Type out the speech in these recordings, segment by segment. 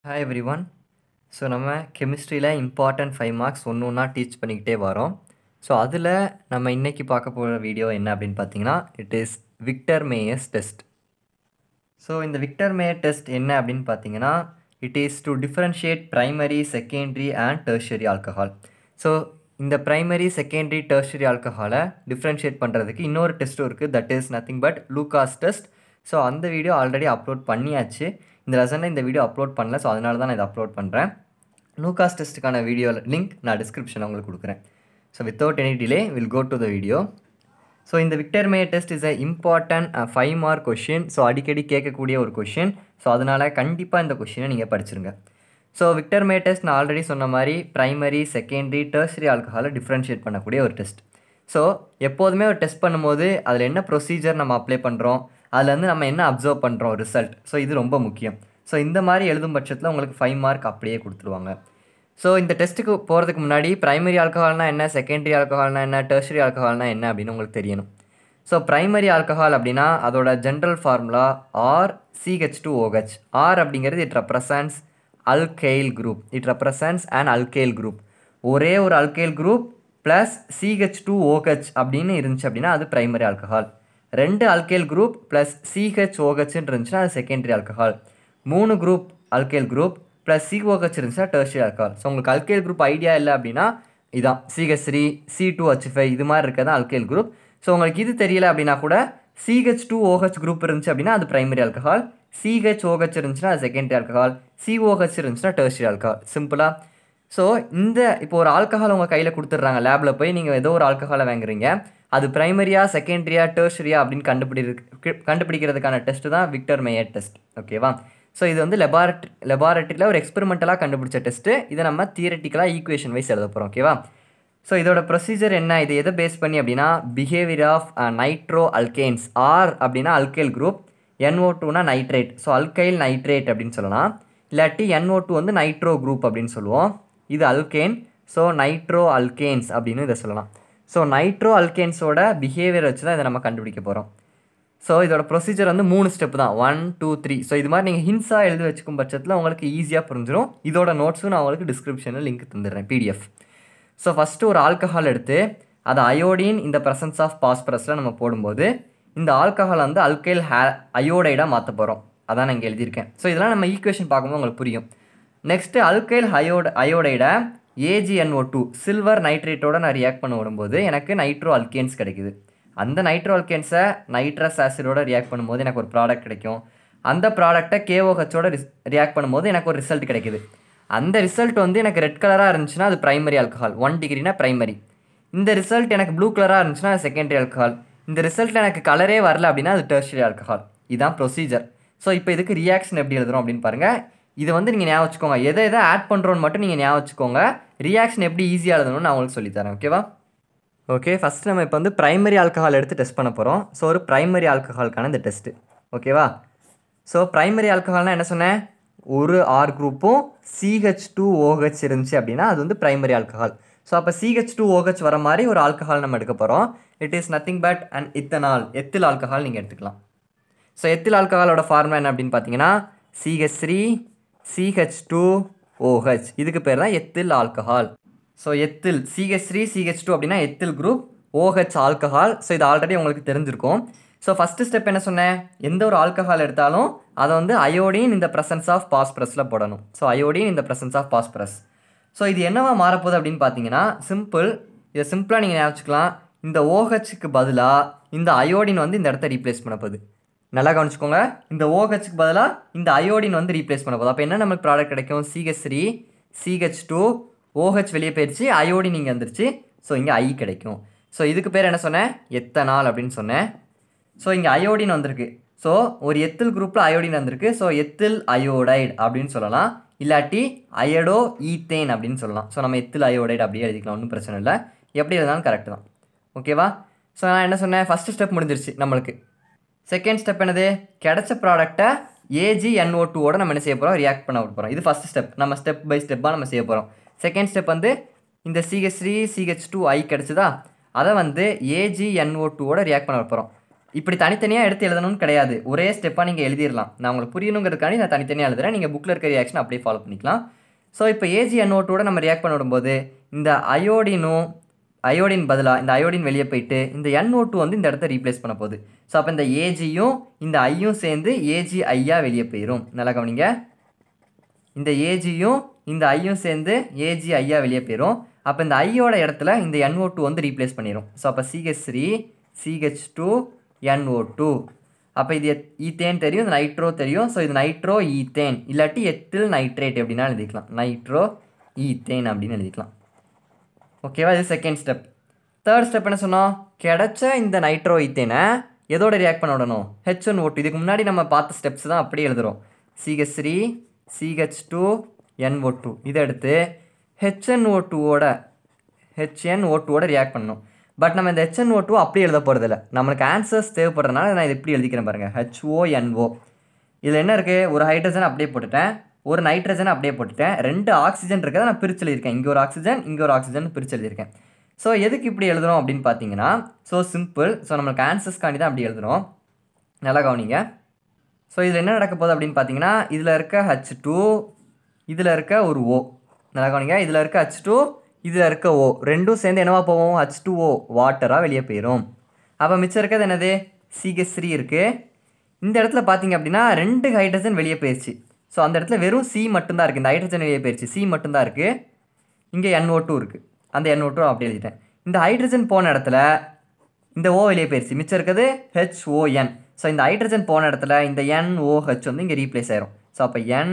hi every one so நம்ம கெமிஸ்ட்ரியில் important five marks ஒன்று ஒன்றா டீச் பண்ணிக்கிட்டே வரோம் ஸோ அதில் நம்ம இன்றைக்கி பார்க்க போகிற வீடியோ என்ன அப்படின்னு பார்த்தீங்கன்னா it is Victor Meyer's test so இந்த விக்டர் மேயர் டெஸ்ட் என்ன அப்படின்னு பார்த்தீங்கன்னா it is to differentiate primary secondary and tertiary alcohol so இந்த ப்ரைமரி செகண்டரி டெர்ஷரி ஆல்கஹாலை டிஃப்ரென்ஷியேட் பண்ணுறதுக்கு இன்னொரு டெஸ்ட்டும் இருக்குது that is nothing but Lucas test so அந்த வீடியோ ஆல்ரெடி அப்லோட் பண்ணியாச்சு இந்த லெசனில் இந்த வீடியோ அப்லோட் பண்ணல ஸோ அதனால தான் நான் இதை அப்லோட் பண்ணுறேன் லூகாஸ் டெஸ்ட்டுக்கான வீடியோ லிங்க் நான் டிஸ்கிரிப்ஷனில் உங்களுக்கு கொடுக்குறேன் so without any delay will go to the video so இந்த Victor Meyer test is a important five mark question so அடிக்கடி கேட்கக்கூடிய ஒரு கொஷின் ஸோ அதனால் கண்டிப்பாக இந்த கொஷினை நீங்கள் படிச்சிருங்க ஸோ விக்டர் மே டெஸ்ட் நான் ஆல்ரெடி சொன்ன மாதிரி ப்ரைமரி செகண்டரி டெர்சரி ஆல்கஹாலை டிஃப்ரென்ஷியேட் பண்ணக்கூடிய ஒரு டெஸ்ட் ஸோ எப்போதுமே ஒரு டெஸ்ட் பண்ணும்போது அதில் என்ன ப்ரொசீஜர் நம்ம அப்ளை பண்ணுறோம் அதுலேருந்து நம்ம என்ன அப்சர்வ் பண்ணுறோம் ரிசல்ட் ஸோ இது ரொம்ப முக்கியம் ஸோ இந்த மாதிரி எழுதும் பட்சத்தில் உங்களுக்கு ஃபைவ் மார்க் அப்படியே கொடுத்துருவாங்க ஸோ இந்த டெஸ்ட்டுக்கு போகிறதுக்கு முன்னாடி ப்ரைமரி ஆல்கஹால்னா என்ன செகண்டரி ஆல்கஹால்னா என்ன டெர்ஷரி ஆல்கஹால்னா என்ன அப்படின்னு உங்களுக்கு தெரியணும் ஸோ ப்ரைமரி ஆல்கஹால் அப்படின்னா அதோட general formula R CH two OH R அப்படிங்கிறது it represents alkyl group it represents and alkyl group ஒரே ஒரு alkyl group plus CH two OH அப்படின்னு இருந்துச்சு அப்படின்னா அது ப்ரைமரி ஆல்கஹால் ரெண்டு அல்கேல் குரூப் ப்ளஸ் சிஹெச் ஓஹெச்னு இருந்துச்சுன்னா அது செகண்டரி ஆல்கஹால் மூணு group alkyl group plus COH இருந்துச்சுன்னா டெர்ஷரி ஆல்கஹால் ஸோ உங்களுக்கு அல்கேல் குரூப் ஐடியா இல்லை அப்படின்னா இதான் CH three C two H five இது மாதிரி இருக்கிறது அல்கேல் குரூப் ஸோ உங்களுக்கு இது தெரியல அப்படின்னா கூட சிஹெச் டூ ஓஹெச் குரூப் இருந்துச்சு அப்படின்னா அது பிரைமரி ஆல்கஹால் சிஹெச் ஓஹெச் இருந்துச்சுன்னா அது செகண்டரி ஆல்கஹால் சிஓஹெச் இருந்துச்சுன்னா டெர்ஷரி ஆல்கஹால் சிம்பிளாக ஸோ இந்த இப்போ ஒரு ஆல்கஹால் உங்கள் கையில் கொடுத்துட்றாங்க லேபில் போய் நீங்கள் ஏதோ ஒரு ஆல்கஹாலை வாங்குறீங்க அது பிரைமரியா செகண்டரியா டெர்ஷரியா அப்படின்னு கண்டுபிடி கண்டுபிடிக்கிறதுக்கான டெஸ்ட்டு தான் விக்டர் மேயர் டெஸ்ட் ஓகேவா ஸோ இது வந்து லெபார்ட்ரி லெபார்ட்ரியில் ஒரு எக்ஸ்பெரிமெண்டலாக கண்டுபிடிச்ச டெஸ்ட்டு இதை நம்ம தியரட்டிக்கலாக ஈக்குவேஷன் வைஸ் எழுத போகிறோம் ஓகேவா ஸோ இதோட ப்ரொசீஜர் என்ன இது எதை பேஸ் பண்ணி அப்படின்னா behaviour of nitro alkanes R அப்படின்னா அல்கைல் குரூப் என்ஓ டூனா நைட்ரேட் ஸோ அல்கைல் நைட்ரேட் அப்படின்னு சொல்லலாம் இல்லாட்டி என்ஓ டூ வந்து நைட்ரோ குரூப் அப்படின்னு சொல்லுவோம் இது அல்கேன் ஸோ நைட்ரோ அல்கேன்ஸ் அப்படின்னு இதை சொல்லலாம் ஸோ நைட்ரோ அல்கேன்ஸோட பிஹேவியர் வச்சு தான் இதை நம்ம கண்டுபிடிக்க போகிறோம் ஸோ இதோட ப்ரொசீஜர் வந்து மூணு ஸ்டெப் தான் ஒன் டூ த்ரீ ஸோ இது மாதிரி நீங்கள் ஹின்ஸாக எழுதி வச்சுக்கும் பட்சத்தில் உங்களுக்கு ஈஸியாக புரிஞ்சிடும் இதோட நோட்ஸும் நான் உங்களுக்கு டிஸ்கிரிப்ஷனில் லிங்க் தந்துடுறேன் பிடிஎஃப் ஸோ ஃபஸ்ட்டு ஒரு ஆல்கஹால் எடுத்து அதை அயோடின் இந்த ப்ரெசன்ஸ் ஆஃப் பாஸ்பரஸில் நம்ம போடும்போது இந்த ஆல்கஹால் வந்து அல்கைல் ஹே அயோடைடாக மாற்ற போகிறோம் அதான் நான் இங்கே எழுதியிருக்கேன் ஸோ இதெல்லாம் நம்ம ஈக்குவேஷன் பார்க்கும்போது உங்களுக்கு புரியும் நெக்ஸ்ட்டு அல்கைல் ஹயோட அயோடைடை ஏஜிஎன்ஓ டூ சில்வர் நைட்ரேட்டோட நான் ரியாக்ட் பண்ண விடும்போது எனக்கு நைட்ரோ அல்கேன்ஸ் கிடைக்குது அந்த நைட்ரோ அல்கேன்ஸை நைட்ரஸ் ஆசிடோட ரியாக்ட் பண்ணும்போது எனக்கு ஒரு ப்ராடக்ட் கிடைக்கும் அந்த ப்ராடக்டை கேஓஹெச்சோட ரிஸ் ரியாக்ட் பண்ணும்போது எனக்கு ஒரு ரிசல்ட் கிடைக்குது அந்த ரிசல்ட் வந்து எனக்கு ரெட் கலராக இருந்துச்சுன்னா அது ப்ரைமரி ஆல்கஹால் ஒன் டிகிரினா ப்ரைமரி இந்த ரிசல்ட் எனக்கு ப்ளூ கலராக இருந்துச்சுன்னா அது செகண்டரி ஆல்கஹால் இந்த ரிசல்ட் எனக்கு கலரே வரல அப்படின்னா அது டெர்ஷரி ஆல்கஹால் இதுதான் ப்ரொசீஜர் ஸோ இப்போ இதுக்கு ரியாக்ஷன் எப்படி எழுதுறோம் அப்படின்னு பாருங்கள் இதை வந்து நீங்கள் ஞாபகம் வச்சுக்கோங்க எதை எதை ஆட் பண்ணுறோன்னு மட்டும் நீங்கள் ஞாபகம் வச்சுக்கோங்க ரியாக்ஷன் எப்படி ஈஸியாக எழுதணும்னு நான் உங்களுக்கு சொல்லித்தரேன் ஓகேவா ஓகே ஃபஸ்ட் நம்ம இப்போ வந்து ப்ரைமரி ஆல்கஹால் எடுத்து டெஸ்ட் பண்ண போகிறோம் ஸோ ஒரு ப்ரைமரி ஆல்கஹாலுக்கான இந்த டெஸ்ட்டு ஓகேவா ஸோ ப்ரைமரி ஆல்கஹால்னால் என்ன சொன்னேன் ஒரு ஆர் குரூப்பும் சிஹெச் டூ ஓஹெச் இருந்துச்சு அப்படின்னா அது வந்து ப்ரைமரி ஆல்கஹால் ஸோ அப்போ சிஹெச் டூ ஓஹெச் வர மாதிரி ஒரு ஆல்கஹால் நம்ம எடுக்க போகிறோம் it is nothing but and ethanol ethyl alcohol நீங்கள் எடுத்துக்கலாம் ஸோ எத்தில் ஆல்கஹாலோட ஃபார்முலா என்ன அப்படின்னு பார்த்தீங்கன்னா CH three CH two OH இதுக்கு பேர் தான் ethyl alcohol so ethyl CH three CH two அப்படின்னா ethyl group OH alcohol so இது ஆல்ரெடி உங்களுக்கு தெரிஞ்சிருக்கும் ஸோ ஃபஸ்ட்டு ஸ்டெப் என்ன சொன்னேன் எந்த ஒரு ஆல்கஹால் எடுத்தாலும் அதை வந்து அயோடின் இந்த ப்ரெசன்ஸ் ஆஃப் பாஸ்பரஸில் போடணும் ஸோ அயோடின் இந்த ப்ரெசன்ஸ் ஆஃப் பாஸ்பரஸ் ஸோ இது என்னவா மாறப்போகுது அப்படின்னு பார்த்தீங்கன்னா சிம்பிள் இதை சிம்பிளாக நீங்கள் ஞாபகிக்கலாம் இந்த ஓஹெச்சுக்கு பதிலாக இந்த அயோடின் வந்து இந்த இடத்த ரீப்ளேஸ் பண்ண போகுது நல்லா கவனிச்சுக்கோங்க இந்த ஓஹெச்சுக்கு பதிலாக இந்த அயோடின் வந்து ரீப்ளேஸ் பண்ண போகுது அப்போ என்ன நமக்கு ப்ராடக்ட் கிடைக்கும் CH three CH two OH வெளியே போயிடுச்சு அயோடின் இங்கே வந்துருச்சு ஸோ இங்கே ஐ கிடைக்கும் ஸோ இதுக்கு பேர் என்ன சொன்னேன் எத்தனால் அப்படின்னு சொன்னேன் ஸோ இங்கே அயோடின் வந்திருக்கு ஸோ ஒரு எத்தில் குரூப்பில் அயோடின் வந்திருக்கு ஸோ எத்தில் அயோடைடு அப்படின்னு சொல்லலாம் இல்லாட்டி அயடோ ஈத்தேன் அப்படின்னு சொல்லலாம் ஸோ நம்ம எத்தில் அயோடைடு அப்படியே எழுதிக்கலாம் ஒன்றும் பிரச்சனை இல்லை எப்படி எழுதினாலும் கரெக்டு தான் ஓகேவா ஸோ நான் என்ன சொன்னேன் ஃபஸ்ட்டு ஸ்டெப் முடிஞ்சிருச்சு நம்மளுக்கு செகண்ட் ஸ்டெப் என்னது கிடைச்ச ப்ராடக்ட்டை ஏஜிஎன்ஓ டூவோட நம்ம என்ன செய்ய போகிறோம் ரியாக்ட் பண்ண போகிறோம் இது ஃபஸ்ட் ஸ்டெப் நம்ம ஸ்டெப் பை ஸ்டெப்பாக நம்ம செய்ய போகிறோம் செகண்ட் ஸ்டெப் வந்து இந்த CH three CH two I கிடச்சிதா அதை வந்து ஏஜிஎன்ஓ டூவோட ரியாக்ட் பண்ண போகிறோம் இப்படி தனித்தனியாக எடுத்து எழுதணும்னு கிடையாது ஒரே ஸ்டெப்பாக நீங்கள் எழுதிடலாம் நான் உங்களுக்கு புரியணுங்கிறதுக்காண்டி நான் தனித்தனியாக எழுதுறேன் நீங்கள் புக்கில் இருக்க ரியாக்ஷன் அப்படியே ஃபாலோ பண்ணிக்கலாம் ஸோ இப்போ ஏஜி அன்னோட்டோட நம்ம ரியாக்ட் பண்ண விடும்போது இந்த அயோடினும் அயோடின் பதிலாக இந்த அயோடின் வெளியே போயிட்டு இந்த NO2 வந்து இந்த இடத்த ரீப்ளேஸ் பண்ண போகுது ஸோ அப்போ இந்த ஏஜியும் இந்த ஐயும் சேர்ந்து ஏஜி ஐயா வெளியே போயிடும் நல்லா கவனிங்க இந்த ஏஜியும் இந்த ஐயும் சேர்ந்து ஏஜி ஐயா வெளியே போயிடும் அப்போ இந்த ஐயோட இடத்துல இந்த NO2 வந்து ரீப்ளேஸ் பண்ணிடும் ஸோ அப்போ CH three CH two NO two அப்போ இது எத்- ஈத்தேன் தெரியும் இது நைட்ரோ தெரியும் ஸோ இது நைட்ரோ ஈத்தேன் இல்லாட்டி எத்தில் நைட்ரேட் எப்படின்னா எழுதிக்கலாம் நைட்ரோ ஈத்தேன் அப்படின்னு எழுதிக்கலாம் ஓகேவா இது செகண்ட் ஸ்டெப் தேர்ட் ஸ்டெப் என்ன சொன்னோம் கிடைச்ச இந்த நைட்ரோ ஈத்தேனை எதோட ரியாக்ட் பண்ண விடணும் ஹெச் ஒன் ஓட்டு இதுக்கு முன்னாடி நம்ம பார்த்த ஸ்டெப்ஸ் தான் அப்படியே எழுதுறோம் CH three CH two NO two இதை எடுத்து ஹெச்என்ஓ டூவோட ஹெச்என் ஓ டூவோட ரியாக்ட் பண்ணணும் பட் நம்ம இந்த ஹெச்என் ஓ டூ அப்படியே எழுத போகிறதில்ல நம்மளுக்கு ஆன்சர்ஸ் தேவைப்படுறதுனால நான் இது இப்படி எழுதிக்கிறேன் பாருங்கள் ஹெச்ஓஎன்ஓ இதில் என்ன இருக்குது ஒரு ஹைட்ரஜன் அப்படியே போட்டுட்டேன் ஒரு நைட்ரஜன் அப்படியே போட்டுட்டேன் ரெண்டு ஆக்சிஜன் இருக்கிறத நான் பிரிச்சு எழுதியிருக்கேன் இங்கே ஒரு ஆக்சிஜன் இங்கே ஒரு ஆக்சிஜன் பிரிச்சு எழுதியிருக்கேன் ஸோ எதுக்கு இப்படி எழுதுறோம் அப்படின்னு பார்த்தீங்கன்னா ஸோ சிம்பிள் ஸோ நம்மளுக்கு ஆன்சர்ஸ்க்காண்டி தான் அப்படி எழுதுறோம் நல்லா கவனிங்க ஸோ இதில் என்ன நடக்க போகுது அப்படின்னு பார்த்தீங்கன்னா இதில் இருக்க ஹச் டூ இதில் இருக்க ஒரு ஓ நல்லா கவனிங்க இதில் இருக்க ஹச் டூ இதில் இருக்க ஓ ரெண்டும் சேர்ந்து என்னவா போவோம் ஹச் டூ ஓ வாட்டராக வெளியே போயிடும் அப்போ மிச்சம் இருக்கிறது என்னது சிஹெச் த்ரீ இருக்குது இந்த இடத்துல பார்த்தீங்க அப்படின்னா ரெண்டு ஹைட்ரஜன் வெளியே போயிடுச்சு ஸோ அந்த இடத்துல வெறும் சி மட்டும்தான் இருக்குது இந்த ஹைட்ரஜன் வெளியே போயிடுச்சு சி மட்டும்தான் இருக்குது இங்கே NO2 டூ இருக்குது அந்த NO2 டூ அப்படி எழுதிட்டேன் இந்த ஹைட்ரஜன் போன இடத்துல இந்த ஓ வெளியே போயிடுச்சு மிச்சம் இருக்கிறது ஹெச்ஓஎன் ஸோ இந்த ஹைட்ரஜன் போன இடத்துல இந்த NOH வந்து இங்கே ரீப்ளேஸ் ஆயிரும் ஸோ அப்போ என்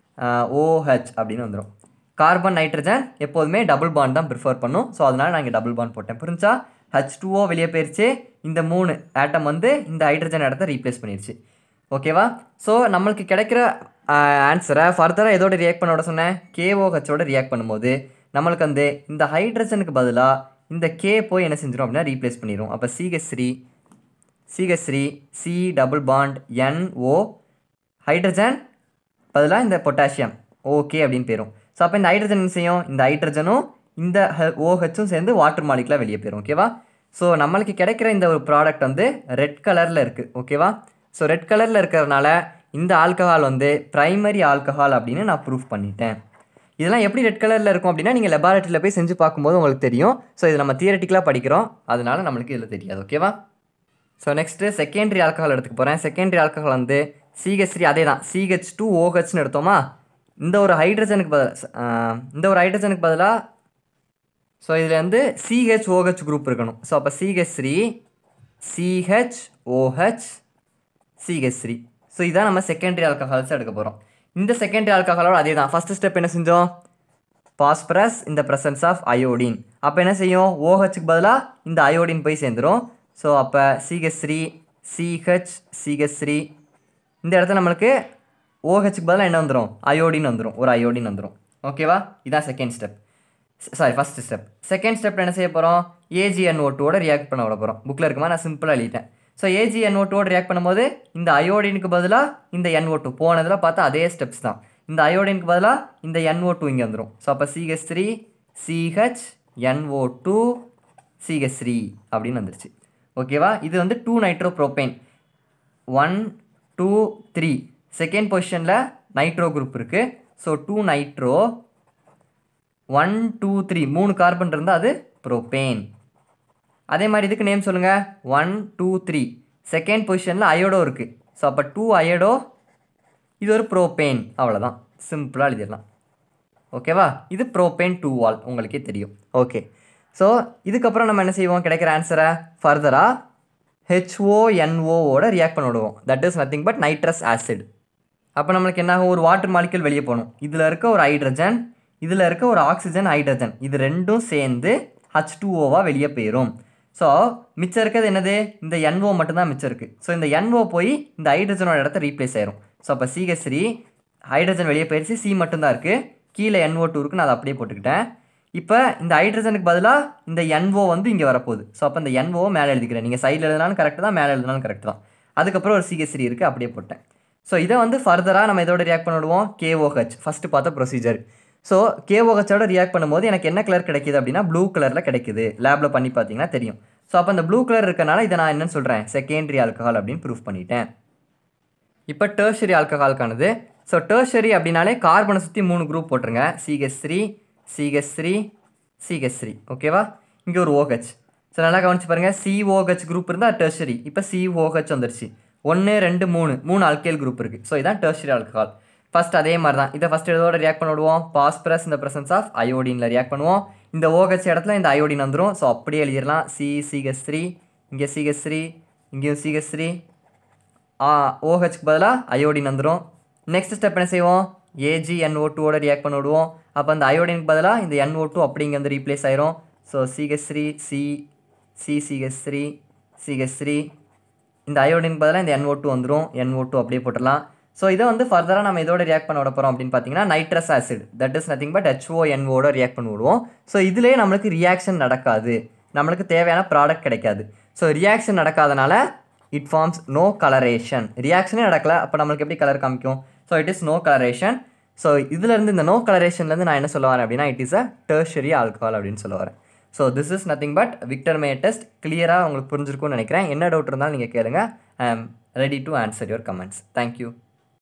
ஓஹெச் அப்படின்னு வந்துடும் கார்பன் நைட்ரஜன் எப்போதுமே டபுள் பாண்ட் தான் ப்ரிஃபர் பண்ணும் ஸோ அதனால் நான் இங்கே டபுள் பாண்ட் போட்டேன் புரிஞ்சா ஹச் டூஓ வெளியே போயிடுச்சு இந்த மூணு ஆட்டம் வந்து இந்த ஹைட்ரஜன் இடத்த ரீப்ளேஸ் பண்ணிடுச்சு ஓகேவா ஸோ நம்மளுக்கு கிடைக்கிற ஆன்சரை ஃபர்தராக எதோட ரியாக்ட் பண்ண விட சொன்னேன் கேஓஹெச்சோட ரியாக்ட் பண்ணும்போது நம்மளுக்கு வந்து இந்த ஹைட்ரஜனுக்கு பதிலாக இந்த கே போய் என்ன செஞ்சிடும் அப்படின்னா ரீப்ளேஸ் பண்ணிடும் அப்போ CH three CH three C double bond NO hydrogen பதிலாக இந்த பொட்டாசியம் ஓகே அப்படின்னு போயிடும் ஸோ அப்போ இந்த ஹைட்ரஜன் என்ன செய்யும் இந்த ஹைட்ரஜனும் இந்த ஓஹெச்சும் சேர்ந்து வாட்டர் மாலிகுலாக வெளியே போயிடும் ஓகேவா ஸோ நம்மளுக்கு கிடைக்கிற இந்த ஒரு ப்ராடக்ட் வந்து ரெட் கலரில் இருக்குது ஓகேவா ஸோ ரெட் கலரில் இருக்கிறதுனால இந்த ஆல்கஹால் வந்து பிரைமரி ஆல்கஹால் அப்படின்னு நான் ப்ரூஃப் பண்ணிட்டேன் இதெல்லாம் எப்படி ரெட் கலரில் இருக்கும் அப்படின்னா நீங்கள் லெபார்ட்டரியில் போய் செஞ்சு பார்க்கும்போது உங்களுக்கு தெரியும் ஸோ இது நம்ம தியரட்டிக்கலாக படிக்கிறோம் அதனால நம்மளுக்கு இதில் தெரியாது ஓகேவா ஸோ நெக்ஸ்ட்டு செகண்டரி ஆல்கஹால் எடுத்துக்க போகிறேன் செகண்டரி ஆல்கஹால் வந்து சிஹெச் த்ரீ அதே தான் சிஹெச் டூ ஓஹெச்னு எடுத்தோமா இந்த ஒரு ஹைட்ரஜனுக்கு பதிலாக இந்த ஒரு ஹைட்ரஜனுக்கு பதிலாக ஸோ இதில் வந்து சிஹெச் ஓஹெச் குரூப் இருக்கணும் ஸோ அப்போ CH three CH OH CH three so இதான் நம்ம செகண்டரி ஆல்கஹால்ஸ் எடுக்க போகிறோம் இந்த செகண்டரி ஆல்கஹாலோட அதே தான் ஃபஸ்ட்டு ஸ்டெப் என்ன செஞ்சோம் பாஸ்பரஸ் இந்த presence ஆஃப் அயோடின் அப்போ என்ன செய்யும் ஓஹெச்சுக்கு பதிலாக இந்த அயோடின் போய் சேர்ந்துரும் ஸோ அப்போ CH three CH CH three இந்த இடத்துல நம்மளுக்கு ஓஹெச்சுக்கு பதிலாக என்ன வந்துடும் அயோடின் வந்துடும் ஒரு அயோடின் வந்துடும் ஓகேவா இதான் second step sorry first step second ஸ்டெப்பில் என்ன செய்ய போகிறோம் ஏஜிஎன்ஓ டூவோட ரியாக்ட் பண்ண விட போகிறோம் புக்கில் இருக்குமா நான் சிம்பிளாக எழுதிட்டேன் ஸோ ஏஜிஎன்ஓ டூவோட ரியாக்ட் பண்ணும்போது இந்த அயோடினுக்கு பதிலாக இந்த NO2 டூ போனதில் பார்த்தா அதே ஸ்டெப்ஸ் தான் இந்த அயோடினுக்கு பதிலாக இந்த NO2 டூ இங்கே வந்துடும் ஸோ அப்போ CH three CH NO two CH three அப்படின்னு வந்துருச்சு ஓகேவா இது வந்து two nitro propane one two three second பொசிஷனில் நைட்ரோ குரூப் இருக்குது so two nitro one two three மூணு கார்பன் இருந்தால் அது ப்ரோபேன் அதே மாதிரி இதுக்கு நேம் சொல்லுங்கள் ஒன் டூ த்ரீ செகண்ட் பொசிஷனில் அயோடோ இருக்குது ஸோ அப்போ டூ அயோடோ இது ஒரு ப்ரோபேன் அவ்வளோதான் சிம்பிளாக எழுதிடலாம் ஓகேவா இது ப்ரோபேன் டூ வால் உங்களுக்கே தெரியும் ஓகே ஸோ இதுக்கப்புறம் நம்ம என்ன செய்வோம் கிடைக்கிற ஆன்சரை ஃபர்தராக ஹெச்ஓஎன்ஓவோட ரியாக்ட் பண்ண விடுவோம் that is nothing but nitrous acid அப்போ நம்மளுக்கு என்ன ஆகும் ஒரு வாட்டர் மாலிக்யூல் வெளியே போகணும் இதில் இருக்க ஒரு ஹைட்ரஜன் இதில் இருக்க ஒரு ஆக்சிஜன் ஹைட்ரஜன் இது ரெண்டும் சேர்ந்து ஹச் டூ ஓவாக வெளியே போயிடும் ஸோ மிச்சம் இருக்கிறது என்னது இந்த NO மட்டும்தான் மிச்சம் இருக்குது ஸோ இந்த NO போய் இந்த ஹைட்ரஜனோட இடத்த ரீப்ளேஸ் ஆயிரும் ஸோ அப்போ சிஹெச் த்ரீ ஹைட்ரஜன் வெளியே போயிடுச்சு சி மட்டும்தான் இருக்குது கீழே NO டூ இருக்கு நான் அதை அப்படியே போட்டுக்கிட்டேன் இப்போ இந்த ஹைட்ரஜனுக்கு பதிலாக இந்த NO வந்து இங்கே வரப்போகுது ஸோ அப்போ இந்த NO மேலே எழுதிக்கிறேன் நீங்கள் சைடில் எழுதினாலும் கரெக்ட் தான் மேலே எழுதினாலும் கரெக்ட் தான் அதுக்கப்புறம் ஒரு சிஹெச் த்ரீ இருக்குது அப்படியே போட்டேன் ஸோ இதை வந்து ஃபர்தராக நம்ம இதோட ரியாக்ட் பண்ணிவிடுவோம் கேஓஹெச் ஃபஸ்ட்டு பார்த்த ப்ரொசீஜர் ஸோ கேஓஹெச்சோட ரியாக்ட் பண்ணும்போது எனக்கு என்ன கலர் கிடைக்குது அப்படின்னா ப்ளூ கலரில் கிடைக்குது லேபில் பண்ணி பார்த்தீங்கன்னா தெரியும் ஸோ அப்போ அந்த ப்ளூ கலர் இருக்கனால இதை நான் என்னன்னு சொல்கிறேன் செகண்டரி ஆல்கஹால் அப்படின்னு ப்ரூஃப் பண்ணிட்டேன் இப்போ டேர்ஷரி ஆல்கஹால்கானது ஸோ டேர்ஷரி அப்படின்னாலே கார்பனை சுற்றி மூணு குரூப் போட்டுருங்க CH three CH three CH three ஓகேவா இங்கே ஒரு OH ஸோ நல்லா கவனிச்சு பாருங்கள் சிஓஹெச் குரூப் இருந்தால் டெர்ஷரி இப்போ சிஓஹெச் வந்துருச்சு ஒன்று ரெண்டு மூணு மூணு அல்கைல் குரூப் இருக்குது ஸோ இதான் டெர்ஷரி ஆல்கஹால் ஃபர்ஸ்ட் அதே மாதிரி தான் இதை ஃபஸ்ட் இதோட ரியாக்ட் பண்ண விடுவோம் பாஸ்பரஸ் இந்த பிரசன்ஸ் ஆஃப் அயோடினில் ரியாக்ட் பண்ணுவோம் இந்த OH இடத்துல இந்த அயோடின் வந்துடும் ஸோ அப்படியே எழுதிடலாம் சி சிஹெச் த்ரீ இங்கே சிஹெச் த்ரீ இங்கேயும் சிஹெச் த்ரீ ஓஹெச்க்கு பதிலாக அயோடின் வந்துடும் நெக்ஸ்ட் ஸ்டெப் என்ன செய்வோம் ஏஜி என்ஓ டூவோட ரியாக்ட் பண்ண விடுவோம் அப்போ அந்த அயோடினுக்கு பதிலாக இந்த என்ஓ டூ அப்படிங்க வந்து ரீப்ளேஸ் ஆயிரும் so CH three C C CH three CH three இந்த அயோடினுக்கு பதிலாக இந்த என்ஓ டூ வந்துடும் என்ஓ டூ அப்படியே போட்டுடலாம் ஸோ இதை வந்து ஃபர்தராக நம்ம இதோட ரியாக்ட் பண்ண விட போகிறோம் அப்படின்னு பார்த்தீங்கன்னா nitrous acid that is nothing but H O என்ஓட ரியாக்ட் பண்ணி விடுவோம் ஸோ இதுலேயே நம்மளுக்கு ரியாக்ஷன் நடக்காது நம்மளுக்கு தேவையான ப்ராடக்ட் கிடைக்காது ஸோ ரியாக்ஷன் நடக்காதனால இட் ஃபார்ம்ஸ் நோ கலரேஷன் ரியாக்ஷனே நடக்கல அப்போ நம்மளுக்கு எப்படி கலர் காமிக்கும் so it is no coloration so இதுலேருந்து இந்த நோ கலரேஷன்லேருந்து நான் என்ன சொல்ல வரேன் அப்படின்னா it is a tertiary alcohol அப்படின்னு சொல்ல வரேன் so this is nothing but Victor Meyer test கிளியராக உங்களுக்கு புரிஞ்சிருக்கும்னு நினைக்கிறேன் என்ன டவுட் இருந்தாலும் நீங்கள் கேளுங்க I am ready to answer your comments thank you